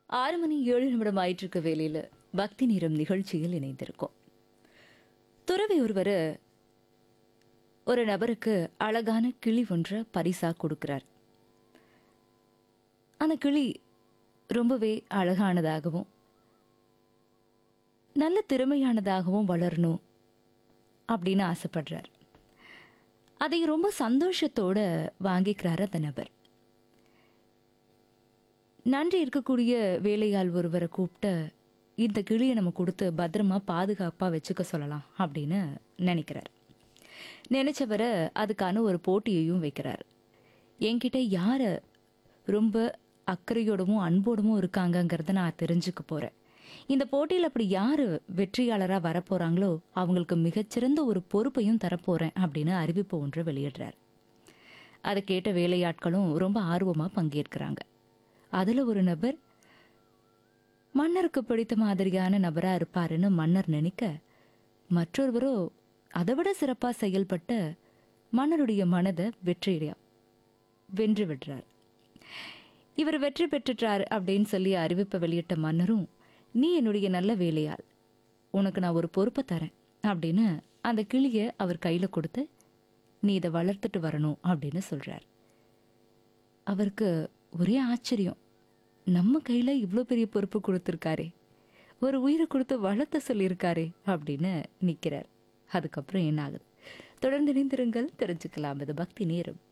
ஆறு மணி ஏழு நிமிடம் ஆயிட்டு இருக்க வேலையில பக்தி நேரம் நிகழ்ச்சியில் இணைந்திருக்கோம் துறவி ஒருவர் ஒரு நபருக்கு அழகான கிளி ஒன்றை பரிசா கொடுக்கிறார் அந்த கிளி ரொம்பவே அழகானதாகவும் நல்ல திறமையானதாகவும் வளரணும் அப்படின்னு ஆசைப்படுறார் அதை ரொம்ப சந்தோஷத்தோட வாங்கிக்கிறார் அந்த நபர் நன்றி இருக்கக்கூடிய வேலையாள் ஒருவரை கூப்பிட்டு இந்த கிளியை நம்ம கொடுத்து பத்திரமா பாதுகாப்பாக வச்சுக்க சொல்லலாம் அப்படின்னு நினைக்கிறார் நினைச்சவரை அதுக்கான ஒரு போட்டியையும் வைக்கிறார் என்கிட்ட யார ரொம்ப அக்கறையோடவும் அன்போடவும் இருக்காங்கங்கிறத நான் தெரிஞ்சுக்க போறேன் இந்த போட்டியில் அப்படி யாரு வெற்றியாளராக வரப்போறாங்களோ அவங்களுக்கு மிகச்சிறந்த ஒரு பொறுப்பையும் தரப்போறேன் அப்படின்னு அறிவிப்பு ஒன்று வெளியிடுறார் அதை கேட்ட வேலையாட்களும் ரொம்ப ஆர்வமாக பங்கேற்கிறாங்க அதில் ஒரு நபர் மன்னருக்கு பிடித்த மாதிரியான நபரா இருப்பாருன்னு மன்னர் நினைக்க மற்றொருவரோ அதை விட சிறப்பா செயல்பட்ட மன்னருடைய மனதை வெற்றியா வென்று விடுறார் இவர் வெற்றி பெற்றுட்டார் அப்படின்னு சொல்லி அறிவிப்பை வெளியிட்ட மன்னரும் நீ என்னுடைய நல்ல வேலையாள் உனக்கு நான் ஒரு பொறுப்பை தரேன் அப்படின்னு அந்த கிளியை அவர் கையில கொடுத்து நீ இதை வளர்த்துட்டு வரணும் அப்படின்னு சொல்றார் அவருக்கு ஒரே ஆச்சரியம் நம்ம கையில இவ்வளோ பெரிய பொறுப்பு கொடுத்துருக்காரே ஒரு உயிரை கொடுத்து வளர்த்த சொல்லியிருக்காரே அப்படின்னு நிற்கிறார் அதுக்கப்புறம் என்ன ஆகுது தொடர்ந்து இணைந்திருங்கள் தெரிஞ்சுக்கலாம் இது பக்தி நேரம்